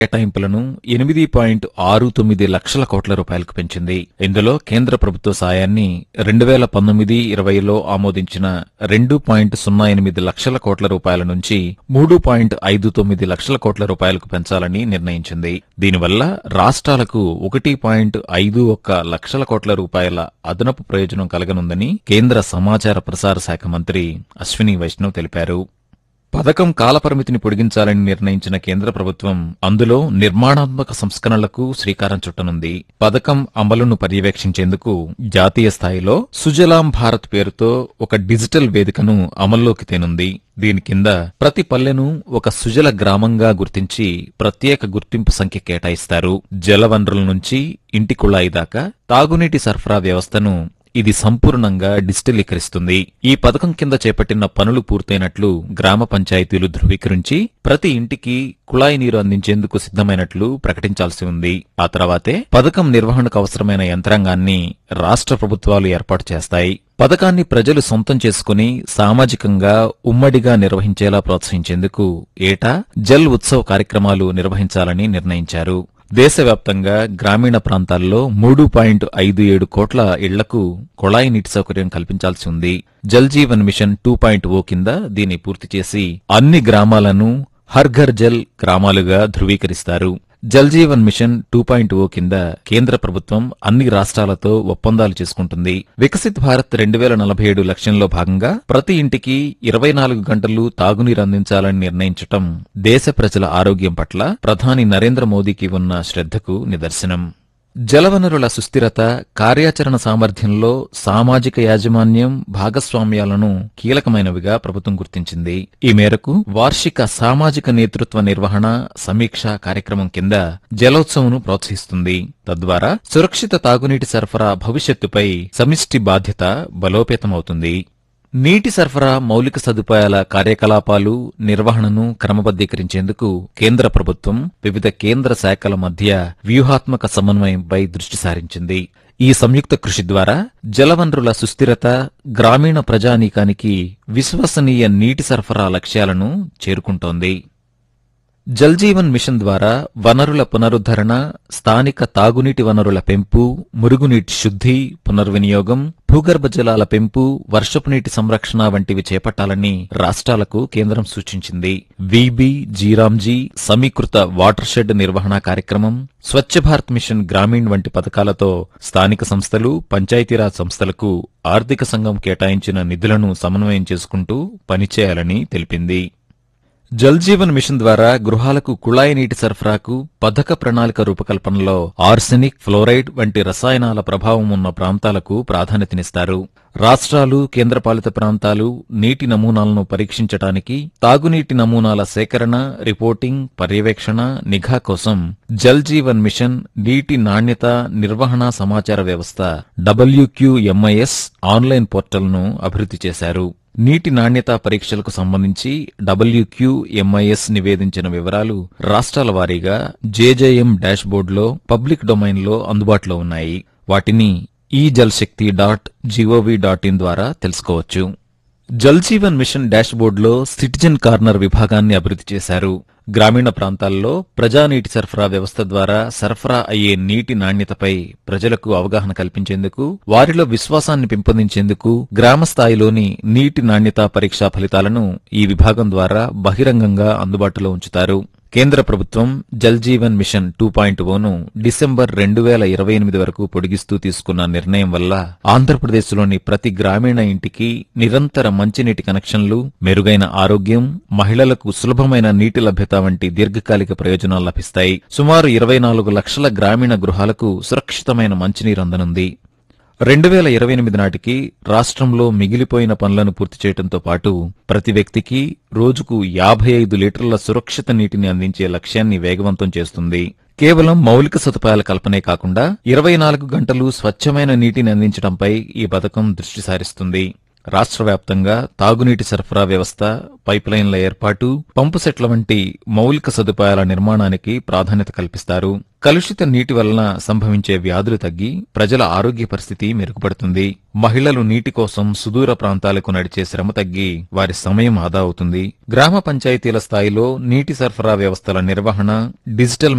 కేటాయింపులను ఎనిమిది పాయింట్ ఆరు తొమ్మిది లక్షల కోట్ల రూపాయలకు పెంచింది ఇందులో కేంద్ర ప్రభుత్వ సాయాన్ని రెండు వేల పంతొమ్మిది ఇరవైలో ఆమోదించిన రెండు పాయింట్ సున్నా ఎనిమిది లక్షల కోట్ల రూపాయల నుంచి మూడు పాయింట్ ఐదు తొమ్మిది లక్షల కోట్ల రూపాయలకు పెంచాలని నిర్ణయించింది దీనివల్ల రాష్ట్రాలకు ఒకటి పాయింట్ ఐదు ఒక్క లక్షల కోట్ల రూపాయల అదనపు ప్రయోజనం కలగనుందని కేంద్ర సమాచార ప్రసార శాఖ మంత్రి అశ్విని వైష్ణవ్ తెలిపారు పథకం కాలపరిమితిని పొడిగించాలని నిర్ణయించిన కేంద్ర ప్రభుత్వం అందులో నిర్మాణాత్మక సంస్కరణలకు శ్రీకారం చుట్టనుంది పథకం అమలును పర్యవేక్షించేందుకు జాతీయ స్థాయిలో సుజలాం భారత్ పేరుతో ఒక డిజిటల్ వేదికను అమల్లోకి తేనుంది దీని కింద ప్రతి పల్లెను ఒక సుజల గ్రామంగా గుర్తించి ప్రత్యేక గుర్తింపు సంఖ్య కేటాయిస్తారు జలవనరుల నుంచి ఇంటి కుళాయి దాకా తాగునీటి సరఫరా వ్యవస్థను ఇది సంపూర్ణంగా డిజిటలీకరిస్తుంది ఈ పథకం కింద చేపట్టిన పనులు పూర్తయినట్లు గ్రామ పంచాయతీలు ధృవీకరించి ప్రతి ఇంటికి కుళాయి నీరు అందించేందుకు సిద్ధమైనట్లు ప్రకటించాల్సి ఉంది ఆ తర్వాతే పథకం నిర్వహణకు అవసరమైన యంత్రాంగాన్ని రాష్ట్ర ప్రభుత్వాలు ఏర్పాటు చేస్తాయి పథకాన్ని ప్రజలు సొంతం చేసుకుని సామాజికంగా ఉమ్మడిగా నిర్వహించేలా ప్రోత్సహించేందుకు ఏటా జల్ ఉత్సవ్ కార్యక్రమాలు నిర్వహించాలని నిర్ణయించారు దేశవ్యాప్తంగా గ్రామీణ ప్రాంతాల్లో మూడు పాయింట్ ఐదు ఏడు కోట్ల ఇళ్లకు కుళాయి నీటి సౌకర్యం కల్పించాల్సి ఉంది Jal Jeevan mission two point O కింద దీన్ని పూర్తి చేసి అన్ని గ్రామాలను హర్ ఘర్ జల్ గ్రామాలుగా ధృవీకరిస్తారు Jal Jeevan mission two point O కింద కేంద్ర ప్రభుత్వం అన్ని రాష్ట్రాలతో ఒప్పందాలు చేసుకుంటుంది వికసిత్ భారత్ రెండు వేల నలభై ఏడు లక్ష్యంలో భాగంగా ప్రతి ఇంటికి ఇరవై నాలుగు గంటలు తాగునీరు అందించాలని నిర్ణయించటం దేశ ప్రజల ఆరోగ్యం పట్ల ప్రధాని నరేంద్ర మోదీకి ఉన్న శ్రద్ధకు నిదర్శనం జలవనరుల సుస్థిరత కార్యాచరణ సామర్థ్యంలో సామాజిక యాజమాన్యం భాగస్వామ్యాలను కీలకమైనవిగా ప్రభుత్వం గుర్తించింది ఈ మేరకు వార్షిక సామాజిక నేతృత్వ నిర్వహణ సమీక్ష కార్యక్రమం కింద జలోత్సవంను ప్రోత్సహిస్తుంది తద్వారా సురక్షిత తాగునీటి సరఫరా భవిష్యత్తుపై సమిష్టి బాధ్యత బలోపేతమవుతుంది నీటి సరఫరా మౌలిక సదుపాయాల కార్యకలాపాలు నిర్వహణను క్రమబద్దీకరించేందుకు కేంద్ర ప్రభుత్వం వివిధ కేంద్ర శాఖల మధ్య వ్యూహాత్మక సమన్వయంపై దృష్టి సారించింది ఈ సంయుక్త కృషి ద్వారా జలవనరుల సుస్థిరత గ్రామీణ ప్రజానీకానికి విశ్వసనీయ నీటి సరఫరా లక్ష్యాలను చేరుకుంటోంది జల్ జీవన్ మిషన్ ద్వారా వనరుల పునరుద్ధరణ స్థానిక తాగునీటి వనరుల పెంపు మురుగునీటి శుద్ధి పునర్వినియోగం భూగర్భ జలాల పెంపు వర్షపు నీటి సంరక్షణ వంటివి చేపట్టాలని రాష్ట్రాలకు కేంద్రం సూచించింది వీబీ జీరాంజీ సమీకృత వాటర్ షెడ్ నిర్వహణ కార్యక్రమం స్వచ్ఛ భారత్ మిషన్ గ్రామీణ్ వంటి పథకాలతో స్థానిక సంస్థలు పంచాయతీరాజ్ సంస్థలకు ఆర్థిక సంఘం కేటాయించిన నిధులను సమన్వయం చేసుకుంటూ పనిచేయాలని తెలిపింది జల్ జీవన్ మిషన్ ద్వారా గృహాలకు కుళాయి నీటి సరఫరాకు పథక ప్రణాళిక రూపకల్పనలో ఆర్సెనిక్ ఫ్లోరైడ్ వంటి రసాయనాల ప్రభావం ఉన్న ప్రాంతాలకు ప్రాధాన్యతనిస్తారు రాష్ట్రాలు కేంద్రపాలిత ప్రాంతాలు నీటి నమూనాలను పరీక్షించడానికి తాగునీటి నమూనాల సేకరణ రిపోర్టింగ్ పర్యవేక్షణ నిఘా కోసం జల్ జీవన్ మిషన్ నీటి నాణ్యత నిర్వహణ సమాచార వ్యవస్థ డబ్ల్యూక్యూఎంఐఎస్ ఆన్లైన్ పోర్టల్ను అభివృద్ధి చేశారు నీటి నాణ్యతా పరీక్షలకు సంబంధించి డబ్ల్యూక్యూఎంఐఎస్ నివేదించిన వివరాలు రాష్ట్రాల వారీగా జేజేఎం డాష్బోర్డులో పబ్లిక్ డొమైన్లో అందుబాటులో ఉన్నాయి వాటిని ఈ Jal Shakti dot GOV dot in ద్వారా తెలుసుకోవచ్చు జల్ జీవన్ మిషన్ డాష్బోర్డులో సిటిజన్ కార్నర్ విభాగాన్ని అభివృద్ధి చేశారు గ్రామీణ ప్రాంతాల్లో ప్రజా నీటి సరఫరా వ్యవస్థ ద్వారా సరఫరా అయ్యే నీటి నాణ్యతపై ప్రజలకు అవగాహన కల్పించేందుకు వారిలో విశ్వాసాన్ని పెంపొందించేందుకు గ్రామ స్థాయిలోని నీటి నాణ్యతా పరీక్షా ఫలితాలను ఈ విభాగం ద్వారా బహిరంగంగా అందుబాటులో ఉంచుతారు కేంద్ర ప్రభుత్వం Jal Jeevan mission two point ఓను డిసెంబర్ రెండు వేల ఇరవై ఎనిమిది వరకు పొడిగిస్తూ తీసుకున్న నిర్ణయం వల్ల ఆంధ్రప్రదేశ్లోని ప్రతి గ్రామీణ ఇంటికి నిరంతర మంచినీటి కనెక్షన్లు మెరుగైన ఆరోగ్యం మహిళలకు సులభమైన నీటి లభ్యత వంటి దీర్ఘకాలిక ప్రయోజనాలు లభిస్తాయి సుమారు ఇరవై నాలుగు లక్షల గ్రామీణ గృహాలకు సురక్షితమైన మంచినీరు అందనుంది రెండు వేల ఇరవై ఎనిమిది నాటికి రాష్ట్రంలో మిగిలిపోయిన పనులను పూర్తి చేయడంతో పాటు ప్రతి వ్యక్తికి రోజుకు యాభై ఐదు లీటర్ల సురక్షిత నీటిని అందించే లక్ష్యాన్ని వేగవంతం చేస్తుంది కేవలం మౌలిక సదుపాయాల కల్పనే కాకుండా ఇరవై నాలుగు గంటలు స్వచ్ఛమైన నీటిని అందించడంపై ఈ పథకం దృష్టి సారిస్తుంది రాష్ట్ర వ్యాప్తంగా తాగునీటి సరఫరా వ్యవస్థ పైప్లైన్ల ఏర్పాటు పంపు సెట్ల వంటి మౌలిక సదుపాయాల నిర్మాణానికి ప్రాధాన్యత కల్పిస్తారు కలుషిత నీటి వలన సంభవించే వ్యాధులు తగ్గి ప్రజల ఆరోగ్య పరిస్థితి మెరుగుపడుతుంది మహిళలు నీటి కోసం సుదూర ప్రాంతాలకు నడిచే శ్రమ తగ్గి వారి సమయం ఆదా అవుతుంది గ్రామ పంచాయతీల స్థాయిలో నీటి సరఫరా వ్యవస్థల నిర్వహణ డిజిటల్